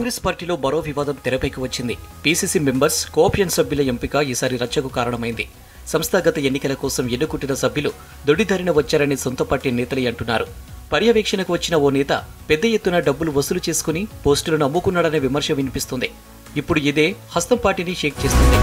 కాంగ్రెస్ పార్టీలో మరో వివాదం తెరపైకి వచ్చింది పీసీసీ మెంబర్స్ కోపియన్ సభ్యుల ఎంపిక ఈసారి రచ్చకు కారణమైంది సంస్థాగత ఎన్నికల కోసం ఎన్నుకుంటున్న సభ్యులు దొడ్డిదారిన వచ్చారని సొంత పార్టీ నేతలే అంటున్నారు పర్యవేక్షణకు వచ్చిన ఓ నేత పెద్ద ఎత్తున డబ్బులు వసూలు చేసుకుని పోస్టులను అమ్ముకున్నాడనే విమర్శ వినిపిస్తుంది ఇప్పుడు ఇదే హస్తం పార్టీని షేక్ చేస్తుంది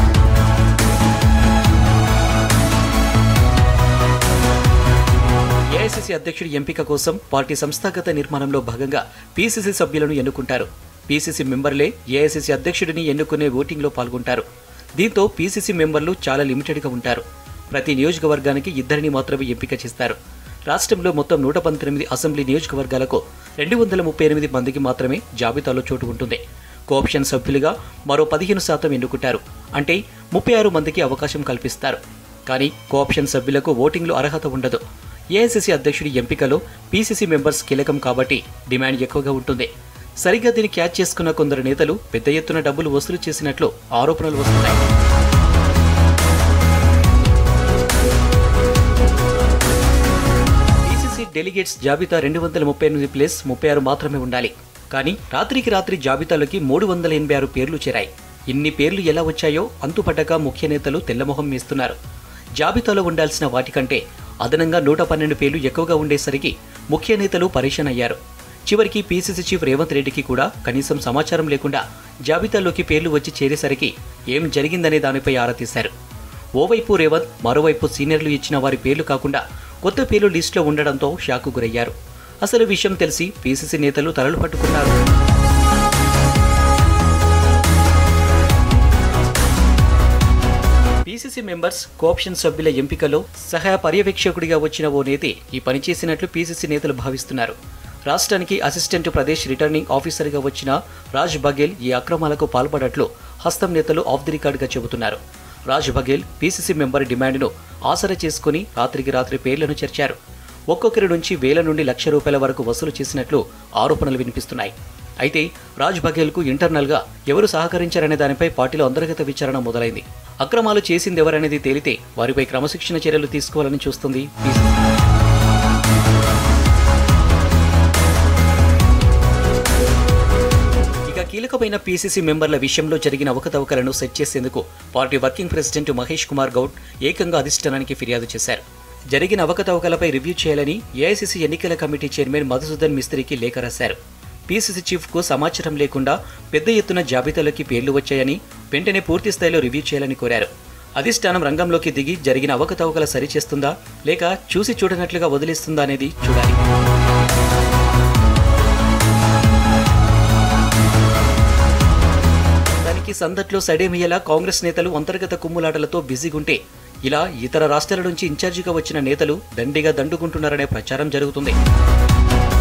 ఏఐసీసీ అధ్యక్షుడి ఎంపిక కోసం పార్టీ సంస్థాగత నిర్మాణంలో భాగంగా పీసీసీ సభ్యులను ఎన్నుకుంటారు పీసీసీ మెంబర్లే ఏఐసీసీ అధ్యక్షుడిని ఎన్నుకునే ఓటింగ్లో పాల్గొంటారు దీంతో పీసీసీ మెంబర్లు చాలా లిమిటెడ్గా ఉంటారు ప్రతి నియోజకవర్గానికి ఇద్దరిని మాత్రమే ఎంపిక చేస్తారు రాష్ట్రంలో మొత్తం నూట పంతొమ్మిది అసెంబ్లీ నియోజకవర్గాలకు రెండు వందల ముప్పై ఎనిమిది మందికి మాత్రమే జాబితాలో చోటు ఉంటుంది కోఆప్షన్ సభ్యులుగా మరో పదిహేను శాతం ఎన్నుకుంటారు అంటే ముప్పై ఆరు మందికి అవకాశం కల్పిస్తారు కానీ కోఆప్షన్ సభ్యులకు ఓటింగ్లో అర్హత ఉండదు ఏఐసీసీ అధ్యక్షుడి ఎంపికలో పీసీసీ మెంబర్స్ కీలకం కాబట్టి డిమాండ్ ఎక్కువగా ఉంటుంది సరిగ్గా దీన్ని క్యాచ్ చేసుకున్న కొందరు నేతలు పెద్ద ఎత్తున డబ్బులు వసూలు చేసినట్లు ఆరోపణలు వస్తున్నాయి పీసీసీ డెలిగేట్స్ జాబితా రెండు వందల ముప్పై ఎనిమిది ప్లస్ ముప్పై ఆరు మాత్రమే ఉండాలి కానీ రాత్రికి రాత్రి జాబితాలోకి మూడు వందల ఎనభై ఆరు పేర్లు చేరాయి ఇన్ని పేర్లు ఎలా వచ్చాయో అంతుపట్టక ముఖ్య నేతలు తెల్లమొహం వేస్తున్నారు జాబితాలో ఉండాల్సిన వాటికంటే అదనంగా నూట పన్నెండు పేర్లు ఎక్కువగా ఉండేసరికి ముఖ్య నేతలు పరేషాన్ అయ్యారు చివరికి పీసీసీ చీఫ్ రేవంత్ రెడ్డికి కూడా కనీసం సమాచారం లేకుండా జాబితాలోకి పేర్లు వచ్చి చేరేసరికి ఏం జరిగిందనే దానిపై ఆరా తీశారు ఓవైపు రేవంత్ మరోవైపు సీనియర్లు ఇచ్చిన వారి పేర్లు కాకుండా కొత్త పేర్లు లిస్టులో ఉండడంతో షాకు గురయ్యారు అసలు విషయం తెలిసి పీసీసీ నేతలు తలలు పట్టుకున్నారు పీసీసీ మెంబర్స్ కోఆప్షన్ సభ్యుల ఎంపికలో సహాయ పర్యవేక్షకుడిగా వచ్చిన ఓ నేతే ఈ పని చేసినట్లు పీసీసీ నేతలు భావిస్తున్నారు రాష్ట్రానికి అసిస్టెంట్ ప్రదేశ్ రిటర్నింగ్ ఆఫీసర్గా వచ్చిన రాజ్ బఘేల్ ఈ అక్రమాలకు పాల్పడట్లు హస్తం నేతలు ఆఫ్ ది రికార్డుగా చెబుతున్నారు రాజ్ బఘేల్ పీసీసీ మెంబర్ డిమాండ్ను ఆసరా చేసుకుని రాత్రికి రాత్రి పేర్లను చేర్చారు ఒక్కొక్కరి నుంచి వేల నుండి లక్ష రూపాయల వరకు వసూలు చేసినట్లు ఆరోపణలు వినిపిస్తున్నాయి అయితే రాజ్ బఘేల్కు ఇంటర్నల్గా ఎవరు సహకరించారనే దానిపై పార్టీలో అంతర్గత విచారణ మొదలైంది అక్రమాలు చేసిందెవరనేది తేలితే వారిపై క్రమశిక్షణ చర్యలు తీసుకోవాలని చూస్తుంది పీసీసీ ఇక కీలకమైన పీసీసీ మెంబర్ల విషయంలో జరిగిన అవకతవకలను సెట్ చేసేందుకు party working president Mahesh Kumar Goud ఏకంగా అధిష్టానానికి ఫిర్యాదు చేశారు జరిగిన అవకతవకలపై రివ్యూ చేయాలని ఏఐసీసీ ఎన్నికల కమిటీ చైర్మన్ మధుసూదన్ మిస్త్రికి లేఖ రాశారు పీసీసీ చీఫ్కు సమాచారం లేకుండా పెద్ద ఎత్తున జాబితాలోకి పేర్లు వచ్చాయని వెంటనే పూర్తి స్థాయిలో రివ్యూ చేయాలని కోరారు అధిష్టానం రంగంలోకి దిగి జరిగిన అవకతవకల సరిచేస్తుందా లేక చూసి చూడనట్లుగా వదిలేస్తుందా అనేది చూడాలి దానికి సందట్లో సడేమియ్యేలా కాంగ్రెస్ నేతలు అంతర్గత కుమ్ములాటలతో బిజీగుంటే ఇలా ఇతర రాష్ట్రాల నుంచి ఇన్ఛార్జిగా వచ్చిన నేతలు దండిగా దండుకుంటున్నారనే ప్రచారం జరుగుతుంది